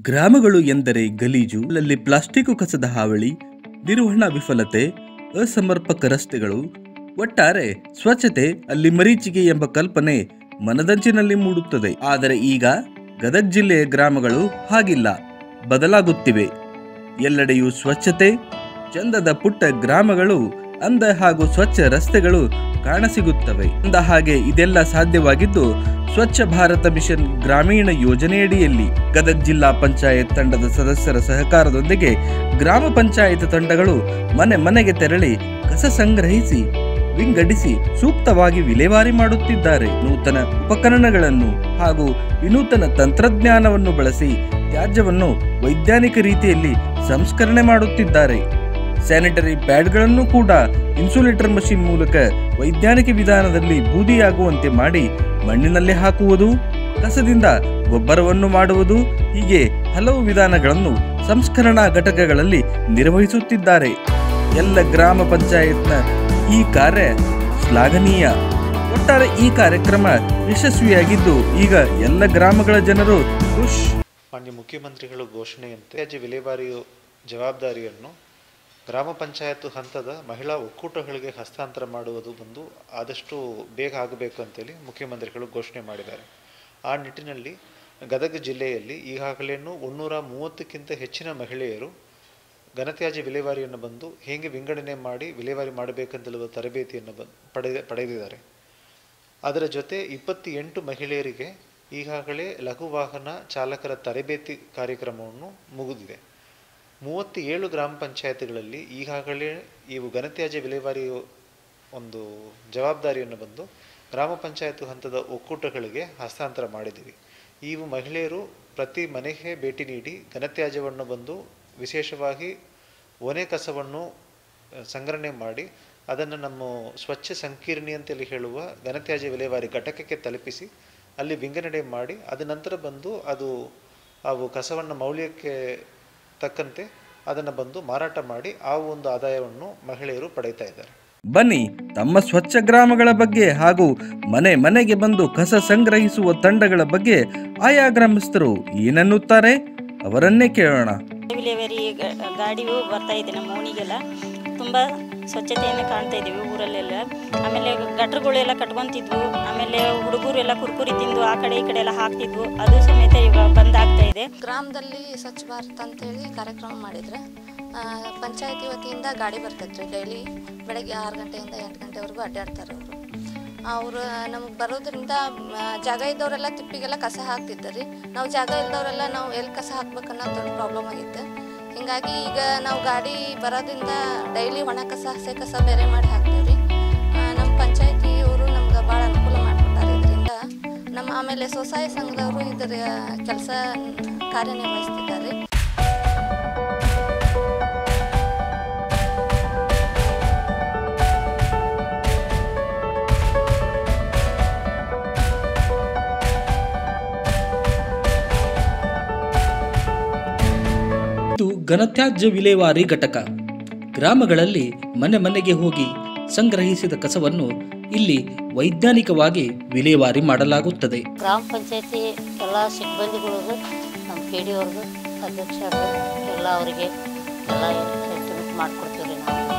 ಗ್ರಾಮಗಳು ಎಂದರೆ ಗಲೀಜು ಅಲ್ಲಲ್ಲಿ ಪ್ಲಾಸ್ಟಿಕ್ ಕಸದ ಹಾವಳಿ ನಿರ್ವಹಣಾ ವಿಫಲತೆ ಅಸಮರ್ಪಕ ರಸ್ತೆಗಳು ಒಟ್ಟಾರೆ ಸ್ವಚ್ಛತೆ ಅಲ್ಲಿ ಮರೀಚಿಕೆ ಎಂಬ ಕಲ್ಪನೆ ಮನದಂಚಿನಲ್ಲಿ ಮೂಡುತ್ತದೆ ಆದರೆ ಈಗ ಗದಗ ಜಿಲ್ಲೆಯ ಗ್ರಾಮಗಳು ಹಾಗಿಲ್ಲ ಬದಲಾಗುತ್ತಿವೆ ಎಲ್ಲೆಡೆಯೂ ಸ್ವಚ್ಛತೆ ಚಂದದ ಪುಟ್ಟ ಗ್ರಾಮಗಳು ಅಂದ ಹಾಗೂ ಸ್ವಚ್ಛ ರಸ್ತೆಗಳು ಕಾಣಸಿಗುತ್ತವೆ ಅಂದ ಹಾಗೆ ಇದೆಲ್ಲ ಸಾಧ್ಯವಾಗಿದ್ದು ಸ್ವಚ್ಛ ಭಾರತ ಮಿಷನ್ ಗ್ರಾಮೀಣ ಯೋಜನೆಯಡಿಯಲ್ಲಿ ಗದಗ ಜಿಲ್ಲಾ ಪಂಚಾಯತ್ ತಂಡದ ಸದಸ್ಯರ ಸಹಕಾರದೊಂದಿಗೆ ಗ್ರಾಮ ಪಂಚಾಯತ್ ತಂಡಗಳು ಮನೆ ಮನೆಗೆ ತೆರಳಿ ಕಸ ಸಂಗ್ರಹಿಸಿ ವಿಂಗಡಿಸಿ ಸೂಕ್ತವಾಗಿ ವಿಲೇವಾರಿ ಮಾಡುತ್ತಿದ್ದಾರೆ ನೂತನ ಉಪಕರಣಗಳನ್ನು ಹಾಗೂ ವಿನೂತನ ತಂತ್ರಜ್ಞಾನವನ್ನು ಬಳಸಿ ತ್ಯಾಜ್ಯವನ್ನು ವೈಜ್ಞಾನಿಕ ರೀತಿಯಲ್ಲಿ ಸಂಸ್ಕರಣೆ ಮಾಡುತ್ತಿದ್ದಾರೆ ಸ್ಯಾನಿಟರಿ ಪ್ಯಾಡ್ಗಳನ್ನು ಕೂಡ ಇನ್ಸುಲೇಟರ್ ಮಷಿನ್ ಮೂಲಕ ವೈಜ್ಞಾನಿಕ ವಿಧಾನದಲ್ಲಿ ಬೂದಿಯಾಗುವಂತೆ ಮಾಡಿ ಮಣ್ಣಿನಲ್ಲಿ ಹಾಕುವುದು ಕಸದಿಂದ ಗೊಬ್ಬರವನ್ನು ಮಾಡುವುದು ಹೀಗೆ ಹಲವು ವಿಧಾನಗಳನ್ನು ಸಂಸ್ಕರಣಾ ಘಟಕಗಳಲ್ಲಿ ನಿರ್ವಹಿಸುತ್ತಿದ್ದಾರೆ ಎಲ್ಲ ಗ್ರಾಮ ಪಂಚಾಯತ್ನ ಈ ಕಾರ್ಯ ಶ್ಲಾಘನೀಯ ಒಟ್ಟಾರೆ ಈ ಕಾರ್ಯಕ್ರಮ ಯಶಸ್ವಿಯಾಗಿದ್ದು ಈಗ ಎಲ್ಲ ಗ್ರಾಮಗಳ ಜನರು ಖುಷ್ ಮಾನ್ಯ ಮುಖ್ಯಮಂತ್ರಿಗಳು ಘೋಷಣೆಯಂತೆ ತ್ಯಾಜ್ಯ ವಿಲೇವಾರಿಯ ಜವಾಬ್ದಾರಿಯನ್ನು ಗ್ರಾಮ ಪಂಚಾಯತ್ ಹಂತದ ಮಹಿಳಾ ಒಕ್ಕೂಟಗಳಿಗೆ ಹಸ್ತಾಂತರ ಮಾಡುವುದು ಬಂದು ಆದಷ್ಟು ಬೇಗ ಆಗಬೇಕು ಅಂತೇಳಿ ಮುಖ್ಯಮಂತ್ರಿಗಳು ಘೋಷಣೆ ಮಾಡಿದ್ದಾರೆ ಆ ನಿಟ್ಟಿನಲ್ಲಿ ಗದಗ ಜಿಲ್ಲೆಯಲ್ಲಿ ಈಗಾಗಲೇನು ಮುನ್ನೂರ ಮೂವತ್ತಕ್ಕಿಂತ ಹೆಚ್ಚಿನ ಮಹಿಳೆಯರು ಘನತ್ಯಾಜ್ಯ ವಿಲೇವಾರಿಯನ್ನು ಬಂದು ಹೇಗೆ ವಿಂಗಡಣೆ ಮಾಡಿ ವಿಲೇವಾರಿ ಮಾಡಬೇಕಂತೇಳುವ ತರಬೇತಿಯನ್ನು ಬಂದು ಪಡೆದ ಪಡೆದಿದ್ದಾರೆ ಅದರ ಜೊತೆ ಇಪ್ಪತ್ತೆಂಟು ಮಹಿಳೆಯರಿಗೆ ಈಗಾಗಲೇ ಲಘು ವಾಹನ ಚಾಲಕರ ತರಬೇತಿ ಕಾರ್ಯಕ್ರಮವನ್ನು ಮುಗಿದಿದೆ ಮೂವತ್ತೇಳು ಗ್ರಾಮ ಪಂಚಾಯತ್ಗಳಲ್ಲಿ ಈಗಾಗಲೇ ಇವು ಘನತ್ಯಾಜ್ಯ ವಿಲೇವಾರಿ ಒಂದು ಜವಾಬ್ದಾರಿಯನ್ನು ಬಂದು ಗ್ರಾಮ ಪಂಚಾಯತ್ ಹಂತದ ಒಕ್ಕೂಟಗಳಿಗೆ ಹಸ್ತಾಂತರ ಮಾಡಿದ್ದೀವಿ ಇವು ಮಹಿಳೆಯರು ಪ್ರತಿ ಮನೆಗೆ ಭೇಟಿ ನೀಡಿ ಘನತ್ಯಾಜ್ಯವನ್ನು ಬಂದು ವಿಶೇಷವಾಗಿ ಒನೆ ಕಸವನ್ನು ಅ, ಸಂಗ್ರಹಣೆ ಮಾಡಿ ಅದನ್ನು ನಮ್ಮ ಸ್ವಚ್ಛ ಸಂಕೀರ್ಣಿ ಅಂತೇಳಿ ಹೇಳುವ ಘನತ್ಯಾಜ್ಯ ವಿಲೇವಾರಿ ಘಟಕಕ್ಕೆ ತಲುಪಿಸಿ ಅಲ್ಲಿ ವಿಂಗಡಣೆ ಮಾಡಿ ಅದ ನಂತರ ಬಂದು ಅದು ಅವು ಕಸವನ್ನು ಮೌಲ್ಯಕ್ಕೆ ತಕ್ಕಂತೆ ಅದನ್ನು ಬಂದು ಮಾರಾಟ ಮಾಡಿ ಆ ಒಂದು ಆದಾಯವನ್ನು ಮಹಿಳೆಯರು ಪಡೀತಾ ಇದ್ದಾರೆ ಬನ್ನಿ ತಮ್ಮ ಸ್ವಚ್ಛ ಗ್ರಾಮಗಳ ಬಗ್ಗೆ ಹಾಗೂ ಮನೆ ಮನೆಗೆ ಬಂದು ಕಸ ಸಂಗ್ರಹಿಸುವ ತಂಡಗಳ ಬಗ್ಗೆ ಆಯಾ ಗ್ರಾಮಸ್ಥರು ಏನನ್ನುತ್ತಾರೆ ಅವರನ್ನೇ ಕೇಳೋಣ ವಿಲೇವರಿ ಗಾಡಿಯು ಬರ್ತಾ ಇದೆ ನಮ್ಮ ಓಣಿಗೆಲ್ಲ ತುಂಬ ಸ್ವಚ್ಛತೆಯನ್ನು ಕಾಣ್ತಾ ಇದ್ದೀವಿ ಊರಲ್ಲೆಲ್ಲ ಆಮೇಲೆ ಗಟ್ರುಗಳೆಲ್ಲ ಕಟ್ಕೊಂತಿದ್ವು ಆಮೇಲೆ ಹುಡುಗರು ಎಲ್ಲ ಕುರ್ಕುರಿ ತಿಂದು ಆ ಕಡೆ ಈ ಕಡೆ ಎಲ್ಲ ಹಾಕ್ತಿದ್ವು ಅದು ಸಮೇತ ಇವಾಗ ಬಂದಾಗ್ತಾ ಇದೆ ಗ್ರಾಮದಲ್ಲಿ ಸ್ವಚ್ಛ ಭಾರತ್ ಅಂತೇಳಿ ಕಾರ್ಯಕ್ರಮ ಮಾಡಿದ್ರೆ ಪಂಚಾಯತಿ ವತಿಯಿಂದ ಗಾಡಿ ಬರ್ತೈತ್ರಿ ಡೈಲಿ ಬೆಳಗ್ಗೆ ಆರು ಗಂಟೆಯಿಂದ ಎಂಟು ಗಂಟೆವರೆಗೂ ಅಡ್ಡಾಡ್ತಾರೆ ಅವರು ಅವರು ನಮಗೆ ಬರೋದ್ರಿಂದ ಆ, ಜಾಗ ಇದ್ದವರೆಲ್ಲ ತಿಪ್ಪಿಗೆಲ್ಲ ಕಸ ಹಾಕ್ತಿದ್ದಾರೆ ನಾವು ಜಾಗ ಇಲ್ದವರೆಲ್ಲ ನಾವು ಎಲ್ಲಿ ಕಸ ಹಾಕ್ಬೇಕನ್ನೋ ದೊಡ್ಡ ಪ್ರಾಬ್ಲಮ್ ಆಗಿತ್ತು ಹೀಗಾಗಿ ಈಗ ನಾವು ಗಾಡಿ ಬರೋದ್ರಿಂದ ಡೈಲಿ ಒಣ ಕಸ ಹಸೆ ಕಸ ಬೇರೆ ಮಾಡಿ ಹಾಕ್ತೀವಿ ನಮ್ಮ ಪಂಚಾಯತಿಯವರು ನಮ್ಗೆ ಭಾಳ ಅನುಕೂಲ ಮಾಡಿಕೊಟ್ಟಾರೆ ಇದರಿಂದ ನಮ್ಮ ಆಮೇಲೆ ಸ್ವಸಹಾಯ ಸಂಘದವರು ಇದರ ಕೆಲಸ ಕಾರ್ಯನಿರ್ವಹಿಸ್ತಿದ್ದಾರೆ ಇದು ಘನತ್ಯಾಜ್ಯ ವಿಲೇವಾರಿ ಘಟಕ ಗ್ರಾಮಗಳಲ್ಲಿ ಮನೆ ಮನೆಗೆ ಹೋಗಿ ಸಂಗ್ರಹಿಸಿದ ಕಸವನ್ನು ಇಲ್ಲಿ ವೈಜ್ಞಾನಿಕವಾಗಿ ವಿಲೇವಾರಿ ಮಾಡಲಾಗುತ್ತದೆ ಗ್ರಾಮ ಪಂಚಾಯತಿ ಎಲ್ಲ ಸಿಬ್ಬಂದಿಗಳಿಗೂ ನಮ್ಮ ಪಿ ಡಿ ಅವ್ರಿಗೂ ಅಧ್ಯಕ್ಷರು ಎಲ್ಲ ಅವರಿಗೆ ಎಲ್ಲ ಸೆಂಟಿಮೆಂಟ್ ಮಾಡಿಕೊಡ್ತೀವಿ ರೀ ನಾವು